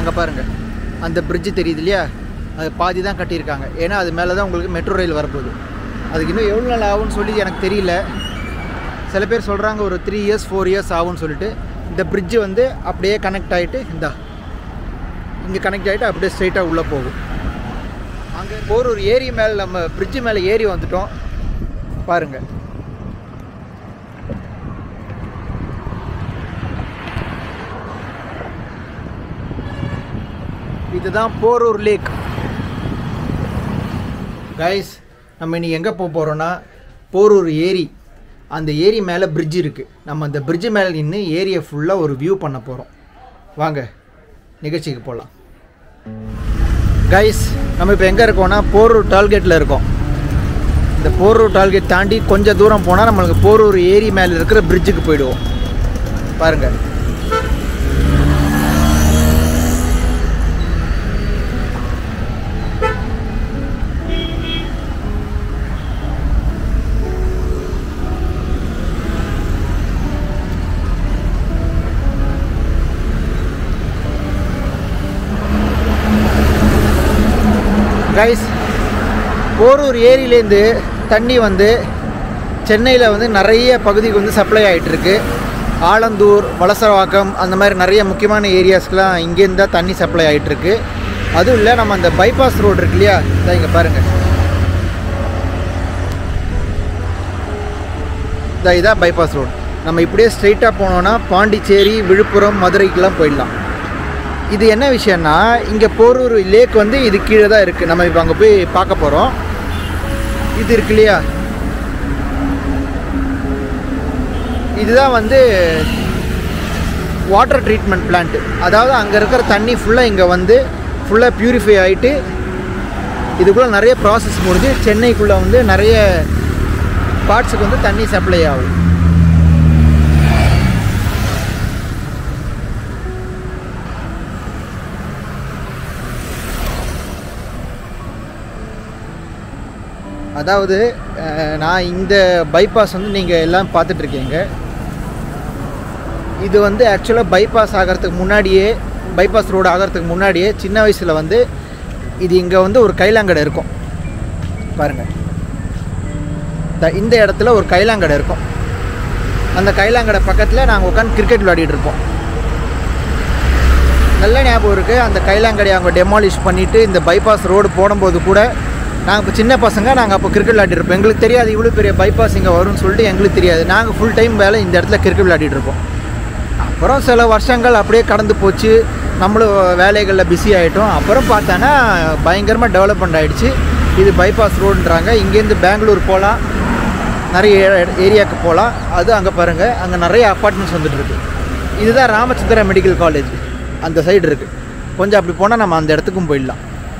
அங்கே பாருங்கள் அந்த பிரிட்ஜு தெரியுது இல்லையா அது பாதி தான் கட்டியிருக்காங்க ஏன்னா அது மேலே தான் உங்களுக்கு மெட்ரோ ரயில் வரப்போகுது அதுக்கு இன்னும் எவ்வளோ நாள் ஆகும்னு சொல்லி எனக்கு தெரியல சில பேர் சொல்கிறாங்க ஒரு த்ரீ இயர்ஸ் ஃபோர் இயர்ஸ் ஆகும்னு சொல்லிட்டு இந்த பிரிட்ஜு வந்து அப்படியே கனெக்ட் ஆகிட்டு இந்தா இங்கே கனெக்ட் ஆகிட்டு அப்படியே ஸ்ட்ரைட்டாக உள்ளே போகும் அங்கே ஒரு ஒரு ஏரி மேலே நம்ம பிரிட்ஜு மேலே ஏறி வந்துட்டோம் பாருங்கள் இதுதான் போரூர் லேக் கைஸ் நம்ம இன்னைக்கு எங்கே போக போகிறோன்னா போரூர் ஏரி அந்த ஏரி மேலே பிரிட்ஜ் இருக்குது நம்ம அந்த பிரிட்ஜு மேலே நின்று ஏரியை ஃபுல்லாக ஒரு வியூ பண்ண போகிறோம் வாங்க நிகழ்ச்சிக்கு போகலாம் கைஸ் நம்ம இப்போ எங்கே இருக்கோம்னா போரூர் டால்கேட்டில் இருக்கோம் இந்த போரூர் டால்கேட் தாண்டி கொஞ்சம் தூரம் போனால் நம்மளுக்கு போரூர் ஏரி மேலே இருக்கிற பிரிட்ஜுக்கு போயிடுவோம் பாருங்கள் கைஸ் போரூர் ஏரியிலேருந்து தண்ணி வந்து சென்னையில் வந்து நிறைய பகுதிக்கு வந்து சப்ளை ஆகிட்டுருக்கு ஆலந்தூர் வலசரவாக்கம் அந்த மாதிரி நிறைய முக்கியமான ஏரியாஸ்க்கெலாம் இங்கேருந்து தான் தண்ணி சப்ளை ஆகிட்டுருக்கு அதுவும் இல்லை நம்ம அந்த பைபாஸ் ரோடு இருக்கு இல்லையா இதான் இங்கே பாருங்கள் இதான் இதான் பைபாஸ் ரோடு நம்ம இப்படியே ஸ்ட்ரைட்டாக போனோன்னா பாண்டிச்சேரி விழுப்புரம் மதுரைக்கெலாம் போயிடலாம் இது என்ன விஷயம்னா இங்கே போரூர் லேக் வந்து இது கீழே தான் இருக்குது நம்ம இப்போ அங்கே போய் பார்க்க போகிறோம் இது இருக்கு இல்லையா இதுதான் வந்து வாட்டர் ட்ரீட்மெண்ட் பிளான்ட் அதாவது அங்கே இருக்கிற தண்ணி ஃபுல்லாக இங்கே வந்து ஃபுல்லாக ப்யூரிஃபை ஆகிட்டு இதுக்குள்ளே நிறைய ப்ராசஸ் முடிஞ்சு சென்னைக்குள்ளே வந்து நிறைய பார்ட்ஸுக்கு வந்து தண்ணி சப்ளை ஆகும் அதாவது அஹ், நான் இந்த பைபாஸ் வந்து நீங்கள் எல்லாம் பார்த்துட்ருக்கீங்க இது வந்து ஆக்சுவலாக பைபாஸ் ஆகிறதுக்கு முன்னாடியே பைபாஸ் ரோடு ஆகிறதுக்கு முன்னாடியே சின்ன வயசில் வந்து இது இங்கே வந்து ஒரு கைலாங்கடை இருக்கும் பாருங்கள் த- இந்த இடத்துல ஒரு கைலாங்கடை இருக்கும் அந்த கைலாங்கடை பக்கத்தில் நாங்கள் உட்காந்து கிரிக்கெட் விளையாடிட்டு இருப்போம் நல்ல ஞாபகம் இருக்குது அந்த கைலாங்கடையை அவங்க டெமாலிஷ் பண்ணிவிட்டு இந்த பைபாஸ் ரோடு போடும்போது கூட நாங்கள் இப்போ சின்ன பசங்க நாங்கள் அப்போ கிரிக்கெட் விளையாடிட்டு இருப்போம் எங்களுக்கு தெரியாது இவ்வளோ பெரிய பைபாஸ் இங்கே வரும்னு சொல்லிட்டு எங்களுக்கு தெரியாது நாங்கள் ஃபுல் டைம் வேலை இந்த இடத்துல கிரிக்கெட் விளையாடிட்டு இருப்போம் அப்புறம் சில வருஷங்கள் அப்படியே கடந்து போச்சு நம்மளும் வேலைகளில் பிஸி ஆகிட்டோம் அப்புறம் பார்த்தோன்னா பயங்கரமாக டெவலப்மெண்ட் ஆகிடுச்சு இது பைபாஸ் ரோடுன்றாங்க இங்கேருந்து பெங்களூர் போகலாம் நிறைய ஏ- ஏரியாவுக்கு போகலாம் அது அங்கே பாருங்கள் அங்கே நிறைய அப்பார்ட்மெண்ட்ஸ் வந்துட்டு இருக்கு இதுதான் ராமச்சந்திரா மெடிக்கல் காலேஜ் அந்த சைடு இருக்குது கொஞ்சம் அப்படி போனால் நம்ம அந்த இடத்துக்கும் போயிடலாம்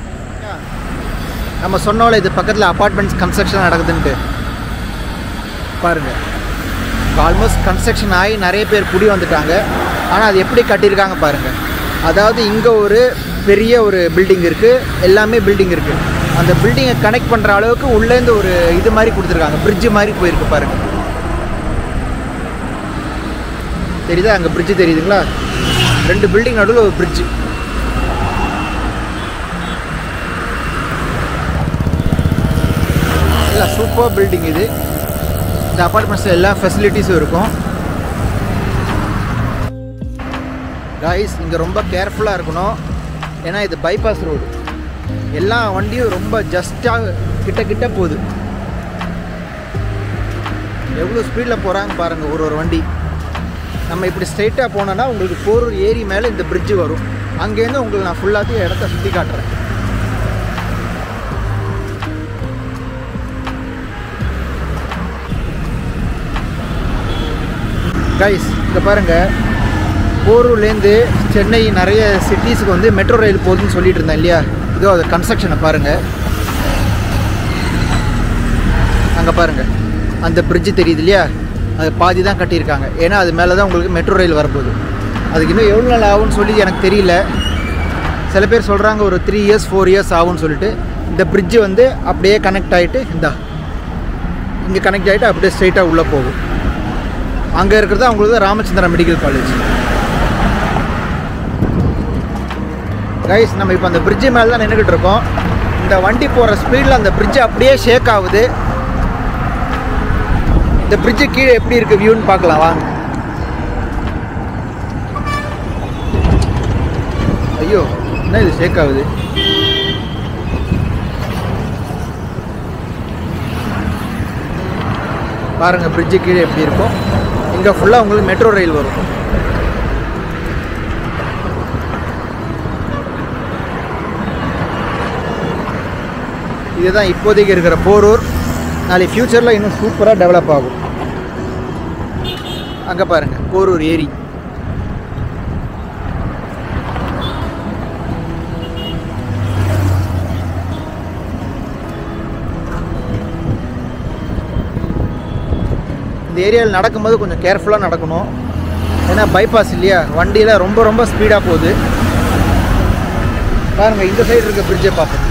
நம்ம சொன்னோம்ல இது பக்கத்தில் அப்பார்ட்மெண்ட்ஸ் கன்ஸ்ட்ரக்ஷன் நடக்குதுன்ட்டு பாருங்கள் ஆல்மோஸ்ட் கன்ஸ்ட்ரக்ஷன் ஆகி நிறைய பேர் குடி வந்துட்டாங்க ஆனால் அது எப்படி கட்டியிருக்காங்க பாருங்கள் அதாவது இங்கே ஒரு பெரிய ஒரு பில்டிங் இருக்குது எல்லாமே பில்டிங் இருக்குது அந்த பில்டிங்கை கனெக்ட் பண்ணுற அளவுக்கு உள்ளேருந்து ஒரு இது மாதிரி கொடுத்துருக்காங்க பிரிட்ஜு மாதிரி போயிருக்கு பாருங்கள் தெரியுதா அங்கே பிரிட்ஜு தெரியுதுங்களா ரெண்டு பில்டிங் நடுவில் ஒரு பிரிட்ஜு இல்லை சூப்பர் பில்டிங் இது இந்த அப்பார்ட்மெண்ட்ஸில் எல்லா ஃபெசிலிட்டிஸும் இருக்கும் காய்ஸ் இங்கே ரொம்ப கேர்ஃபுல்லாக இருக்கணும் ஏன்னா இது பைபாஸ் ரோடு எல்லா வண்டியும் ரொம்ப ஜஸ்ட்டாக கிட்ட கிட்ட போகுது எவ்வளோ ஸ்பீடில் போகிறாங்க பாருங்கள் ஒரு ஒரு வண்டி நம்ம இப்படி ஸ்ட்ரைட்டாக போனோன்னா உங்களுக்கு போரூர் ஏரி மேலே இந்த பிரிட்ஜு வரும் அங்கேருந்து உங்களுக்கு நான் ஃபுல்லாத்தையும் இடத்த சுற்றி காட்டுறேன் கைஸ் இங்கே பாருங்கள் போரூர்லேருந்து சென்னை நிறைய சிட்டிஸுக்கு வந்து மெட்ரோ ரயில் போகுதுன்னு சொல்லிட்டு இருந்தேன் இல்லையா இதோ அது கன்ஸ்ட்ரக்ஷனை பாருங்கள் அங்கே பாருங்கள் அந்த பிரிட்ஜு தெரியுது இல்லையா அது பாதி தான் கட்டியிருக்காங்க ஏன்னா அது மேலே தான் உங்களுக்கு மெட்ரோ ரயில் வரப்போகுது அதுக்கு இன்னும் எவ்வளோ நாள் ஆகும்னு சொல்லி எனக்கு தெரியல சில பேர் சொல்கிறாங்க ஒரு த்ரீ இயர்ஸ் ஃபோர் இயர்ஸ் ஆகும்னு சொல்லிட்டு இந்த பிரிட்ஜு வந்து அப்படியே கனெக்ட் ஆகிட்டு இந்தா இங்கே கனெக்ட் ஆகிட்டு அப்படியே ஸ்ட்ரைட்டாக உள்ளே போகும் அங்கே இருக்கிறது அவங்களுக்கு ராமச்சந்திரா மெடிக்கல் காலேஜ் கைஸ் நம்ம இப்போ அந்த பிரிட்ஜு மேலே தான் நின்றுக்கிட்டு இருக்கோம் இந்த வண்டி போகிற ஸ்பீடில் அந்த பிரிட்ஜ் அப்படியே ஷேக் ஆகுது இந்த பிரிட்ஜு கீழே எப்படி இருக்குது வியூன்னு பார்க்கலாம் வாங்க ஐயோ என்ன இது ஷேக் ஆகுது பாருங்க பிரிட்ஜு கீழே எப்படி இருக்கும் இங்கே ஃபுல்லாக உங்களுக்கு மெட்ரோ ரயில் வரும் இதுதான் இப்போதைக்கு இருக்கிற போரூர் நாளைக்கு ஃப்யூச்சரில் இன்னும் சூப்பராக டெவலப் ஆகும் அங்கே பாருங்க போரூர் ஏரி இந்த ஏரியாவில் நடக்கும்போது கொஞ்சம் கேர்ஃபுல்லாக நடக்கணும் ஏன்னா பைபாஸ் இல்லையா வண்டியில் ரொம்ப ரொம்ப ஸ்பீடாக போகுது பாருங்கள் இந்த சைடு இருக்க பிரிட்ஜை பார்ப்போம்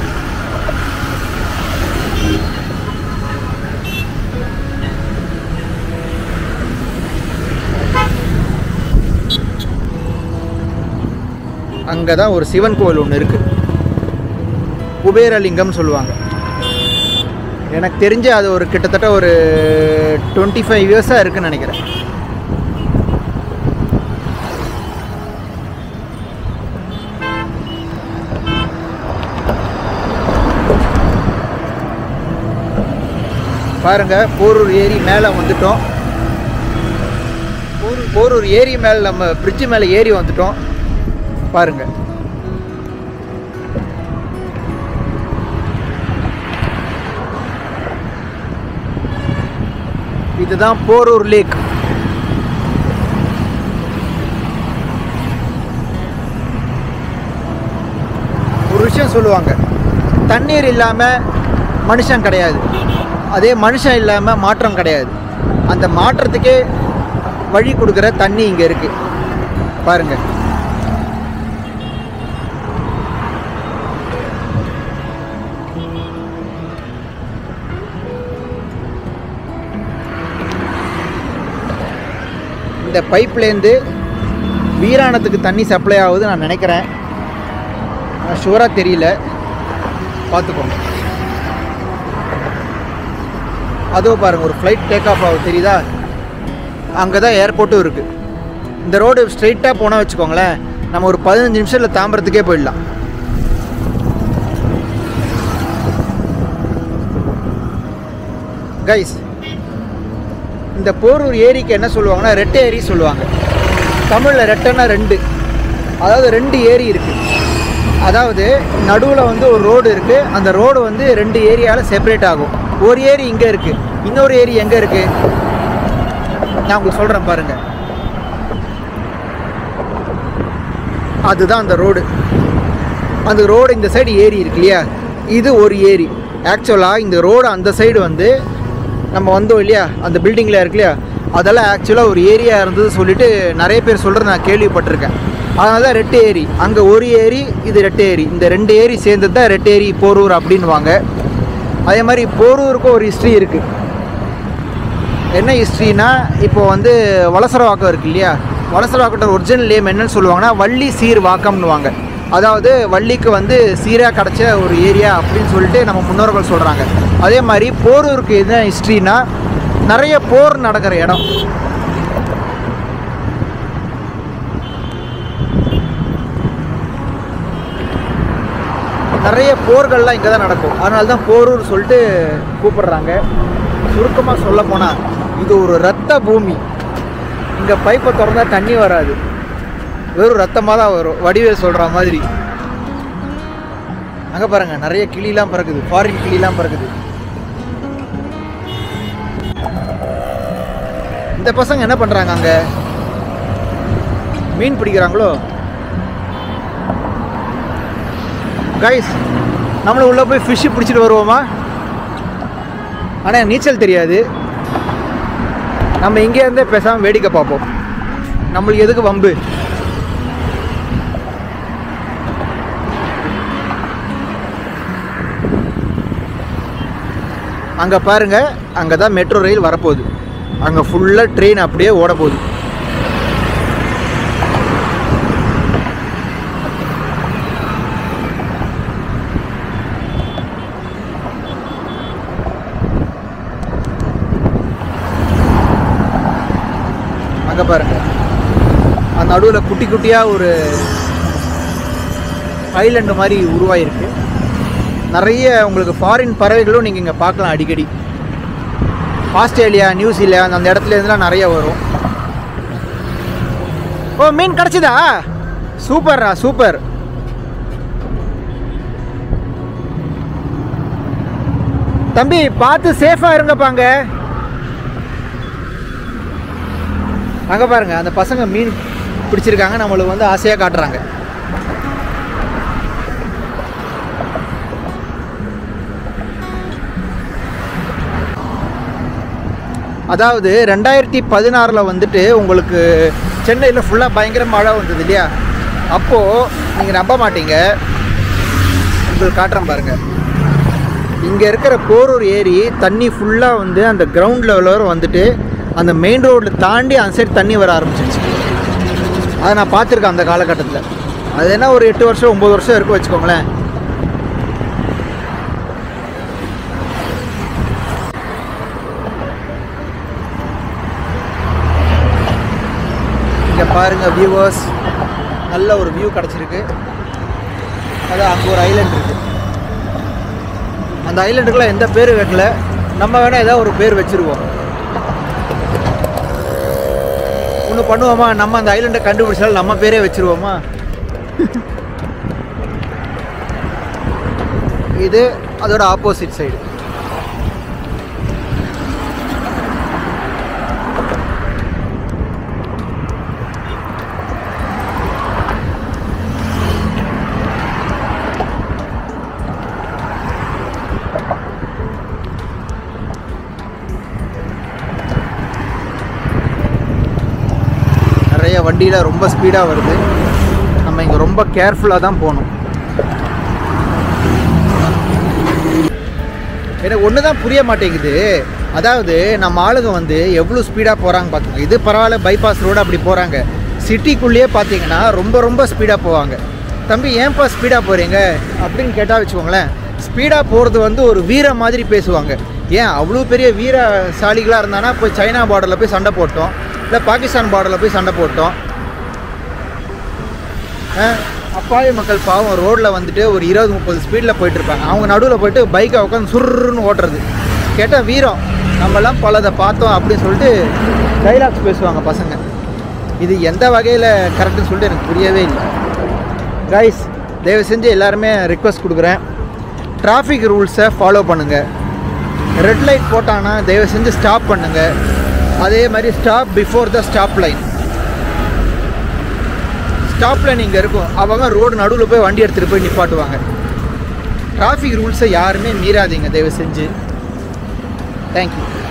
அங்கே தான் ஒரு சிவன் கோவில் ஒன்று இருக்குது குபேரலிங்கம் சொல்லுவாங்க எனக்கு தெரிஞ்சு அது ஒரு கிட்டத்தட்ட ஒரு டுவெண்ட்டி ஃபைவ் இயர்ஸாக இருக்குன்னு நினைக்கிறேன் பாருங்க போரூர் ஏரி மேலே வந்துட்டோம் போரூர் போரூர் ஏரி மேலே நம்ம பிரிட்ஜு மேலே ஏறி வந்துட்டோம் பாருங்க இதுதான் போரூர் லேக் ஒரு விஷயம் சொல்லுவாங்க தண்ணீர் இல்லாமல் மனுஷன் கிடையாது அதே மனுஷன் இல்லாமல் மாற்றம் கிடையாது அந்த மாற்றத்துக்கே வழி கொடுக்குற தண்ணி இங்கே இருக்குது பாருங்க இந்த பைப்லேருந்து வீராணத்துக்கு தண்ணி சப்ளை ஆகுது நான் நினைக்கிறேன் ஷுவராக தெரியல பார்த்துக்கோங்க அதோ பாருங்கள் ஒரு ஃப்ளைட் டேக் ஆஃப் ஆகுது தெரியுதா அங்கே தான் ஏர்போர்ட்டும் இருக்குது இந்த ரோடு ஸ்ட்ரைட்டாக போனால் வச்சுக்கோங்களேன் நம்ம ஒரு பதினஞ்சு நிமிஷத்தில் தாம்பரத்துக்கே போயிடலாம் கைஸ் இந்த போரூர் ஏரிக்கு என்ன சொல்லுவாங்கன்னா ரெட்டை ஏரி சொல்லுவாங்க தமிழில் ரெட்டைன்னா ரெண்டு அதாவது ரெண்டு ஏரி இருக்குது அதாவது நடுவில் வந்து ஒரு ரோடு இருக்குது அந்த ரோடு வந்து ரெண்டு ஏரியாவில் செப்பரேட் ஆகும் ஒரு ஏரி இங்கே இருக்குது இன்னொரு ஏரி எங்கே இருக்குது நான் உங்களுக்கு சொல்கிறேன் பாருங்கள் அதுதான் அந்த ரோடு அந்த ரோடு இந்த சைடு ஏரி இருக்கு இல்லையா இது ஒரு ஏரி ஆக்சுவலாக இந்த ரோடு அந்த சைடு வந்து நம்ம வந்தோம் இல்லையா அந்த பில்டிங்கில் இருக்கு இல்லையா அதெல்லாம் ஆக்சுவலாக ஒரு ஏரியா இருந்தது சொல்லிட்டு நிறைய பேர் சொல்கிறது நான் கேள்விப்பட்டிருக்கேன் அதனால தான் ரெட்டு ஏரி அங்கே ஒரு ஏரி இது ரெட்டு ஏரி இந்த ரெண்டு ஏரி சேர்ந்தது தான் ரெட்டு ஏரி போரூர் அப்படின்வாங்க அதே மாதிரி போரூருக்கும் ஒரு ஹிஸ்ட்ரி இருக்குது என்ன ஹிஸ்ட்ரினா இப்போ வந்து வலசரவாக்கம் இருக்கு இல்லையா வலசரவாக்கத்தோட ஒரிஜினல் நேம் என்னன்னு சொல்லுவாங்கன்னா வள்ளி சீர் வாக்கம்னுவாங்க அதாவது வள்ளிக்கு வந்து சீராக கிடச்ச ஒரு ஏரியா அப்படின்னு சொல்லிட்டு நம்ம முன்னோர்கள் சொல்கிறாங்க அதே மாதிரி போரூருக்கு என்ன ஹிஸ்ட்ரினா நிறைய போர் நடக்கிற இடம் நிறைய போர்கள்லாம் இங்கே தான் நடக்கும் அதனால தான் போரூர் சொல்லிட்டு கூப்பிடுறாங்க சுருக்கமாக சொல்ல போனால் இது ஒரு ரத்த பூமி இங்கே பைப்பை திறந்தா தண்ணி வராது வெறும் ரத்தமாக தான் வரும் வடிவேல் சொல்கிற மாதிரி அங்கே பாருங்க நிறைய கிளிலாம் பறக்குது ஃபாரின் கிளிலாம் பறக்குது இந்த பசங்க என்ன பண்ணுறாங்க அங்கே மீன் பிடிக்கிறாங்களோ கைஸ் நம்மளும் உள்ளே போய் ஃபிஷ்ஷு பிடிச்சிட்டு வருவோமா ஆனால் நீச்சல் தெரியாது நம்ம இங்கே இருந்தே பேசாமல் வேடிக்கை பார்ப்போம் நம்மளுக்கு எதுக்கு வம்பு அங்கே பாருங்க அங்கே தான் மெட்ரோ ரயில் வரப்போகுது அங்கே ஃபுல்லாக ட்ரெயின் அப்படியே ஓட போகுது அங்கே பாருங்க அந்த நடுவில் குட்டி குட்டியாக ஒரு ஐலண்டு மாதிரி உருவாயிருக்கு நிறைய உங்களுக்கு ஃபாரின் பறவைகளும் நீங்கள் இங்கே பார்க்கலாம் அடிக்கடி ஆஸ்திரேலியா நியூசிலாந்து அந்த இடத்துல இருந்துலாம் நிறைய வரும் ஓ மீன் கிடச்சிதா சூப்பர்ரா சூப்பர் தம்பி பார்த்து சேஃபாக இருங்கப்பாங்க அங்கே பாருங்க அந்த பசங்க மீன் பிடிச்சிருக்காங்க நம்மளுக்கு வந்து ஆசையாக காட்டுறாங்க அதாவது ரெண்டாயிரத்தி பதினாறில் வந்துட்டு உங்களுக்கு சென்னையில் ஃபுல்லாக பயங்கர மழை வந்தது இல்லையா அப்போது நீங்கள் நம்ப மாட்டீங்க உங்களுக்கு காட்டுறேன் பாருங்கள் இங்கே இருக்கிற போரூர் ஏரி தண்ணி ஃபுல்லாக வந்து அந்த கிரவுண்ட் லெவல் வரை வந்துட்டு அந்த மெயின் ரோடில் தாண்டி அந்த சைடு தண்ணி வர ஆரம்பிச்சிருச்சு அதை நான் பார்த்துருக்கேன் அந்த காலகட்டத்தில் அது என்ன ஒரு எட்டு வருஷம் ஒம்பது வருஷம் இருக்கும் வச்சுக்கோங்களேன் இங்கே பாருங்கள் வியூவர்ஸ் நல்ல ஒரு வியூ கிடச்சிருக்கு அதான் அங்கே ஒரு ஐலண்ட் இருக்குது அந்த ஐலண்டுக்குலாம் எந்த பேர் வைக்கல நம்ம வேணால் ஏதாவது ஒரு பேர் வச்சுருவோம் ஒன்று பண்ணுவோமா நம்ம அந்த ஐலண்டை கண்டுபிடிச்சாலும் நம்ம பேரே வச்சுருவோமா இது அதோட ஆப்போசிட் சைடு நிறைய வண்டியில் ரொம்ப ஸ்பீடாக வருது நம்ம இங்கே ரொம்ப கேர்ஃபுல்லாக தான் போகணும் எனக்கு ஒன்று தான் புரிய மாட்டேங்குது அதாவது நம்ம ஆளுங்க வந்து எவ்வளோ ஸ்பீடாக போகிறாங்க பார்த்துக்கோங்க இது பரவாயில்ல பைபாஸ் ரோடு அப்படி போகிறாங்க சிட்டிக்குள்ளேயே பார்த்தீங்கன்னா ரொம்ப ரொம்ப ஸ்பீடாக போவாங்க தம்பி ஏன்ப்பா ஸ்பீடாக போகிறீங்க அப்படின்னு கேட்டால் வச்சுக்கோங்களேன் ஸ்பீடாக போகிறது வந்து ஒரு வீர மாதிரி பேசுவாங்க ஏன் அவ்வளோ பெரிய வீரசாலிகளாக இருந்தானா போய் சைனா பார்டரில் போய் சண்டை போட்டோம் இல்லை பாகிஸ்தான் பார்டரில் போய் சண்டை போட்டோம் ஆ, அப்பாவி மக்கள் பாவம் ரோட்டில் வந்துட்டு ஒரு இருபது முப்பது ஸ்பீடில் போயிட்டு இருப்பாங்க அவங்க நடுவில் போயிட்டு பைக்கை உட்காந்து சுருன்னு ஓட்டுறது கேட்டால் வீரம் நம்மலாம் பலதை பார்த்தோம் அப்படின்னு சொல்லிட்டு டைலாக்ஸ் பேசுவாங்க பசங்க இது எந்த வகையில் கரெக்டுன்னு சொல்லிட்டு எனக்கு புரியவே இல்லை கைஸ் தயவு செஞ்சு எல்லாருமே ரிக்வஸ்ட் கொடுக்குறேன் டிராஃபிக் ரூல்ஸை ஃபாலோ பண்ணுங்கள் ரெட் லைட் போட்டாங்கன்னா தயவு செஞ்சு ஸ்டாப் பண்ணுங்கள் அதே மாதிரி stop before the stop line stop line இங்கே இருக்கும் அவங்க ரோடு நடுவில் போய் வண்டி எடுத்துகிட்டு போய் நிப்பாட்டுவாங்க டிராஃபிக் ரூல்ஸை யாருமே மீறாதீங்க தயவு செஞ்சு தேங்க்யூ